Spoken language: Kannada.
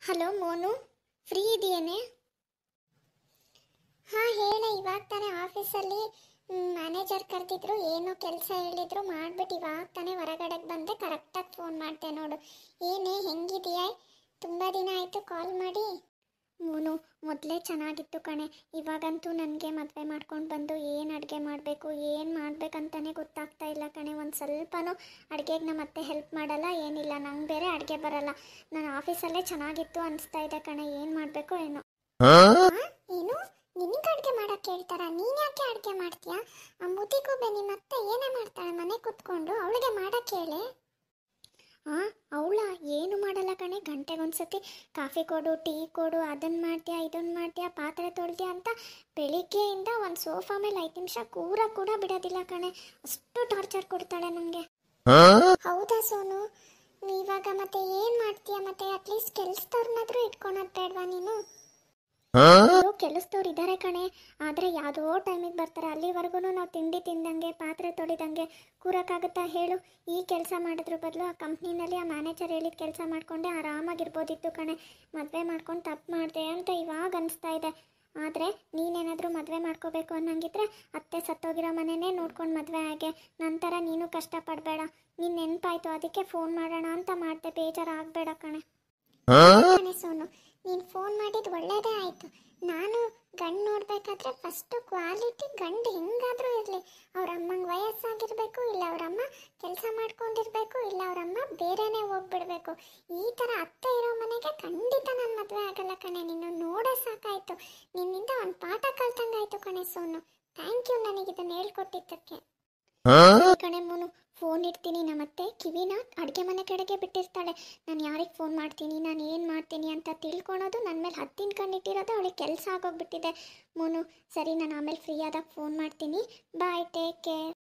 ಹಲೋ ಮೋನು ಫ್ರೀ ಇದೆಯೇನೆ ಹಾಂ ಹೇಳೆ ಇವಾಗ ತಾನೇ ಆಫೀಸಲ್ಲಿ ಮ್ಯಾನೇಜರ್ ಕರೆದಿದ್ರು ಏನೋ ಕೆಲಸ ಹೇಳಿದ್ರು ಮಾಡಿಬಿಟ್ಟು ಇವಾಗ ತಾನೇ ಹೊರಗಡೆಗೆ ಬಂದೆ ಕರೆಕ್ಟಾಗಿ ಫೋನ್ ಮಾಡಿದೆ ನೋಡು ಏನೇ ಹೆಂಗಿದೆಯಾ ತುಂಬ ದಿನ ಆಯಿತು ಕಾಲ್ ಮಾಡಿ ಮೋನು ಮೊದಲೇ ಚೆನ್ನಾಗಿತ್ತು ಕಣೆ ಇವಾಗಂತೂ ನನಗೆ ಮದುವೆ ಮಾಡ್ಕೊಂಡು ಬಂದು ಏನು ಅಡುಗೆ ಮಾಡಬೇಕು ಏನು ಮಾಡ್ಬೇಕಂತಾನೆ ಗೊತ್ತಾಗ್ತಾ ಇಲ್ಲ ಕಣೆ ಒಂದು ಸ್ವಲ್ಪನೂ ಅಡುಗೆಗೆ ನಮ್ಮ ಅತ್ತೆ ಹೆಲ್ಪ್ ಮಾಡಲ್ಲ ಏನಿಲ್ಲ ನಂಗೆ ಬೇರೆ ಅಡುಗೆ ಬರಲ್ಲ ನಾನು ಆಫೀಸಲ್ಲೇ ಚೆನ್ನಾಗಿತ್ತು ಅನಿಸ್ತಾ ಇದೆ ಕಣೆ ಏನು ಮಾಡಬೇಕು ಏನೋ ಏನು ನಿನಗೆ ಅಡುಗೆ ಮಾಡಕ್ಕೆ ಹೇಳ್ತಾರ ನೀನು ಯಾಕೆ ಅಡುಗೆ ಮಾಡ್ತೀಯಾ ಆ ಮುದಿಗೊಬ್ಬೆ ನಿಮ್ಮ ಅತ್ತೆ ಏನೇ ಮಾಡ್ತಾಳೆ ಮನೆ ಕೂತ್ಕೊಂಡು ಅವಳಿಗೆ ಮಾಡಕ್ಕೆ ಹೇಳಿ ಹಾಂ ಅವಳ ಏನು ಮಾಡಲ್ಲ ಕಣೆ ಗಂಟೆಗೊಂದ್ಸತಿ ಕಾಫಿ ಕೊಡು ಟೀ ಕೊಡು ಅದನ್ನು ಮಾಡ್ತೀಯಾ ಇದನ್ನು ಮಾಡ್ತೀಯಾ ಪಾತ್ರೆ ತೊಳ್ತೀಯಾ ಅಂತ ಬೆಳಿಗ್ಗೆಯಿಂದ ಒಂದು ಸೋಫಾ ಮೇಲೆ ಐದು ನಿಮಿಷ ಕೂರ ಕೂಡ ಬಿಡೋದಿಲ್ಲ ಕಣೆ ಅಷ್ಟು ಟಾರ್ಚರ್ ಕೊಡ್ತಾಳೆ ನನಗೆ ಹೌದಾ ಸೋನು ಇವಾಗ ಮತ್ತೆ ಏನು ಮಾಡ್ತೀಯಾ ಮತ್ತೆ ಅಟ್ಲೀಸ್ಟ್ ಕೆಲ್ಸದವ್ರನ್ನಾದ್ರೂ ಇಟ್ಕೊಳೋದು ಬೇಡವಾ ನೀನು ಅಯ್ಯೋ ಕೆಲಸದವ್ರು ಇದ್ದಾರೆ ಕಣೆ ಆದರೆ ಯಾವುದೋ ಟೈಮಿಗೆ ಬರ್ತಾರೆ ಅಲ್ಲಿವರೆಗೂ ನಾವು ತಿಂಡಿ ತಿಂದಂಗೆ ಪಾತ್ರೆ ತೊಳಿದಂಗೆ ಕೂರಕ್ಕಾಗುತ್ತಾ ಹೇಳು ಈ ಕೆಲಸ ಮಾಡೋದ್ರ ಬದಲು ಆ ಕಂಪ್ನಿನಲ್ಲಿ ಆ ಮ್ಯಾನೇಜರ್ ಹೇಳಿದ ಕೆಲಸ ಮಾಡಿಕೊಂಡೆ ಆರಾಮಾಗಿರ್ಬೋದಿತ್ತು ಕಣೆ ಮದುವೆ ಮಾಡ್ಕೊಂಡು ತಪ್ಪು ಮಾಡಿದೆ ಅಂತ ಇವಾಗ ಅನಿಸ್ತಾ ಇದೆ ಆದರೆ ನೀನೇನಾದರೂ ಮದುವೆ ಮಾಡ್ಕೋಬೇಕು ಅನ್ನಂಗಿದ್ರೆ ಅತ್ತೆ ಸತ್ತೋಗಿರೋ ಮನೆನೇ ನೋಡ್ಕೊಂಡು ಮದುವೆ ಆಗೆ ನಂತರ ನೀನು ಕಷ್ಟಪಡಬೇಡ ನೀನು ನೆನಪಾಯ್ತು ಅದಕ್ಕೆ ಫೋನ್ ಮಾಡೋಣ ಅಂತ ಮಾಡಿದೆ ಬೇಜಾರಾಗಬೇಡ ಕಣೆ ಕಣೆ ಸೋನು ನೀನು ಫೋನ್ ಮಾಡಿದ್ದು ಒಳ್ಳೇದೇ ಆಯಿತು ನಾನು ಗಂಡು ನೋಡಬೇಕಾದ್ರೆ ಫಸ್ಟು ಕ್ವಾಲಿಟಿ ಗಂಡು ಹೆಂಗಾದರೂ ಇರಲಿ ಅವ್ರ ಅಮ್ಮಂಗೆ ವಯಸ್ಸಾಗಿರಬೇಕು ಇಲ್ಲ ಅವರಮ್ಮ ಕೆಲಸ ಮಾಡ್ಕೊಂಡಿರ್ಬೇಕು ಇಲ್ಲ ಅವರಮ್ಮ ಬೇರೆನೇ ಹೋಗ್ಬಿಡ್ಬೇಕು ಈ ಥರ ಅತ್ತೆ ಇರೋ ಮನೆಗೆ ಖಂಡಿತ ನಾನು ಮದುವೆ ಆಗಲ್ಲ ಕಣೆ ನಿನ್ನ ನೋಡೇ ಸಾಕಾಯಿತು ನಿನ್ನಿಂದ ಒಂದು ಪಾಠ ಕಲ್ತಂಗಾಯ್ತು ಕಣೆ ಸೋನು ಥ್ಯಾಂಕ್ ಯು ನನಗೆ ಇದನ್ನು ಹೇಳ್ಕೊಟ್ಟಿದ್ದಕ್ಕೆ ಈ ಕಣೆ ಮೂನು ಫೋನ್ ಇಡ್ತೀನಿ ನಮ್ಮತ್ತೆ ಕಿವಿನ ಅಡುಗೆ ಮನೆ ಕಡೆಗೆ ಬಿಟ್ಟಿರ್ತಾಳೆ ನಾನು ಯಾರಿಗೆ ಫೋನ್ ಮಾಡ್ತೀನಿ ನಾನು ಏನು ಮಾಡ್ತೀನಿ ಅಂತ ತಿಳ್ಕೊಳೋದು ನನ್ನ ಮೇಲೆ ಹತ್ತಿನ ಕಣ್ಣಿಟ್ಟಿರೋದು ಅವಳಿಗೆ ಕೆಲಸ ಆಗೋಗ್ಬಿಟ್ಟಿದೆ ಮೂನು ಸರಿ ನಾನು ಆಮೇಲೆ ಫ್ರೀ ಆದಾಗ ಫೋನ್ ಮಾಡ್ತೀನಿ ಬಾಯ್ ಟೇಕ್ ಕೇರ್